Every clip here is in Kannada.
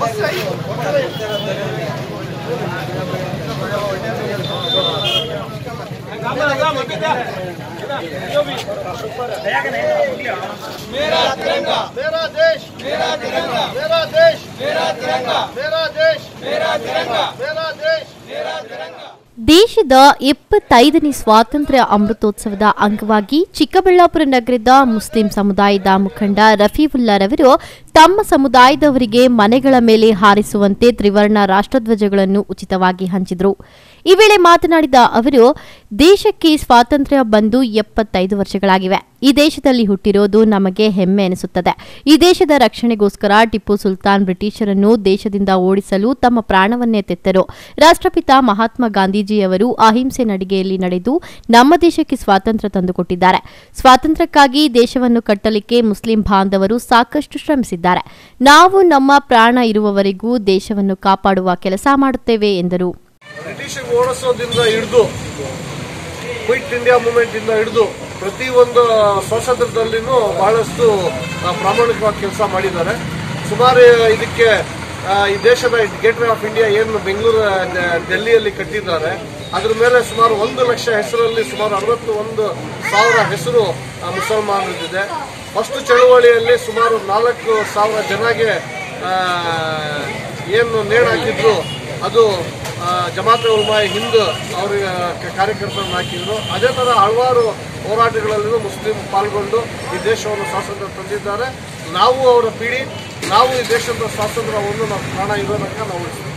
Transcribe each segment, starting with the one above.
मेरा तिरंगा मेरा देश मेरा तिरंगा मेरा देश मेरा तिरंगा मेरा देश मेरा तिरंगा मेरा देश मेरा तिरंगा ದೇಶದ ಎಪ್ಪತ್ತೈದನೇ ಸ್ವಾತಂತ್ರ್ಯ ಅಮೃತೋತ್ಸವದ ಅಂಗವಾಗಿ ಚಿಕ್ಕಬಳ್ಳಾಪುರ ನಗರದ ಮುಸ್ಲಿಂ ಸಮುದಾಯದ ಮುಖಂಡ ರಫೀವುಲ್ಲಾರವರು ತಮ್ಮ ಸಮುದಾಯದವರಿಗೆ ಮನೆಗಳ ಮೇಲೆ ಹಾರಿಸುವಂತೆ ತ್ರಿವರ್ಣ ರಾಷ್ಟ್ರಧ್ವಜಗಳನ್ನು ಉಚಿತವಾಗಿ ಹಂಚಿದರು ಈ ವೇಳೆ ಮಾತನಾಡಿದ ಅವರು ದೇಶಕ್ಕೆ ಸ್ವಾತಂತ್ರ್ಯ ಬಂದು ಎಪ್ಪತ್ತೈದು ವರ್ಷಗಳಾಗಿವೆ ಈ ದೇಶದಲ್ಲಿ ಹುಟ್ಟಿರೋದು ನಮಗೆ ಹೆಮ್ಮೆ ಎನಿಸುತ್ತದೆ ಈ ದೇಶದ ರಕ್ಷಣೆಗೋಸ್ಕರ ಟಿಪ್ಪು ಸುಲ್ತಾನ್ ಬ್ರಿಟಿಷರನ್ನು ದೇಶದಿಂದ ಓಡಿಸಲು ತಮ್ಮ ಪ್ರಾಣವನ್ನೇ ತೆತ್ತರು ರಾಷ್ಟ್ರಪಿತ ಮಹಾತ್ಮ ಗಾಂಧೀಜಿಯವರು ಅಹಿಂಸೆ ನಡಿಗೆಯಲ್ಲಿ ನಡೆದು ನಮ್ಮ ದೇಶಕ್ಕೆ ಸ್ವಾತಂತ್ರ್ಯ ತಂದುಕೊಟ್ಟಿದ್ದಾರೆ ಸ್ವಾತಂತ್ರ್ಯಕ್ಕಾಗಿ ದೇಶವನ್ನು ಕಟ್ಟಲಿಕ್ಕೆ ಮುಸ್ಲಿಂ ಬಾಂಧವರು ಸಾಕಷ್ಟು ಶ್ರಮಿಸಿದ್ದಾರೆ ನಾವು ನಮ್ಮ ಪ್ರಾಣ ಇರುವವರೆಗೂ ದೇಶವನ್ನು ಕಾಪಾಡುವ ಕೆಲಸ ಮಾಡುತ್ತೇವೆ ಎಂದರು ಬ್ರಿಟಿಷ್ ಓಡಿಸೋದ್ರಿಂದ ಹಿಡಿದು ಕ್ವಿಟ್ ಇಂಡಿಯಾ ಮೂವ್ಮೆಂಟ್ ಇಂದ ಹಿಡಿದು ಪ್ರತಿ ಒಂದು ಸ್ವಾತಂತ್ರ್ಯದಲ್ಲಿನೂ ಬಹಳಷ್ಟು ಆ, ಪ್ರಾಮಾಣಿಕವಾಗಿ ಕೆಲಸ ಮಾಡಿದ್ದಾರೆ ಸುಮಾರು ಇದಕ್ಕೆ ಆ, ಈ ದೇಶದ ಗೇಟ್ ವೇ ಆಫ್ ಇಂಡಿಯಾ ಏನು ಬೆಂಗಳೂರು ದೆ- ಡೆಲ್ಲಿಯಲ್ಲಿ ಕಟ್ಟಿದ್ದಾರೆ ಅದ್ರ ಮೇಲೆ ಸುಮಾರು ಒಂದು ಲಕ್ಷ ಹೆಸರಲ್ಲಿ ಸುಮಾರು ಅರವತ್ತು ಒಂದು ಸಾವಿರ ಹೆಸರು ಆ, ಮುಸಲ್ಮಾನರದಿದೆ ಫಸ್ಟ್ ಚಳವಳಿಯಲ್ಲಿ ಸುಮಾರು ನಾಲ್ಕು ಸಾವಿರ ಜನಗೆ ಆ, ಏನು ನೇಣು ಹಾಕಿದ್ರು ಅದು ಆ, ಜಮಾತೆ ಉಲ್ಮಾಯಿ ಹಿಂದ್ ಅವರಿಗೆ ಕಾರ್ಯಕರ್ತರನ್ನು ಹಾಕಿದ್ರು ಅದೇ ಥರ ಹಲವಾರು ಹೋರಾಟಗಳಲ್ಲೂ ಮುಸ್ಲಿಂ ಪಾಲ್ಗೊಂಡು ಈ ದೇಶವನ್ನು ಸ್ವಾತಂತ್ರ್ಯ ತಂದಿದ್ದಾರೆ ನಾವು ಅವರ ಪೀಡಿ ನಾವು ಈ ದೇಶದ ಸ್ವಾತಂತ್ರ್ಯವನ್ನು ನಮ್ಮ ಪ್ರಾಣ ಇರೋದಕ್ಕೆ ನಾವು ಉಳಿಸ್ತೀವಿ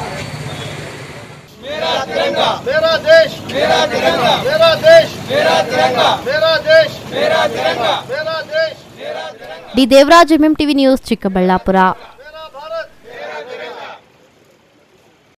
मेरा तिरंगा मेरा देश मेरा तिरंगा मेरा देश मेरा तिरंगा मेरा देश मेरा तिरंगा मेरा देश मेरा तिरंगा D Devaraj MM TV news Chikkaballapur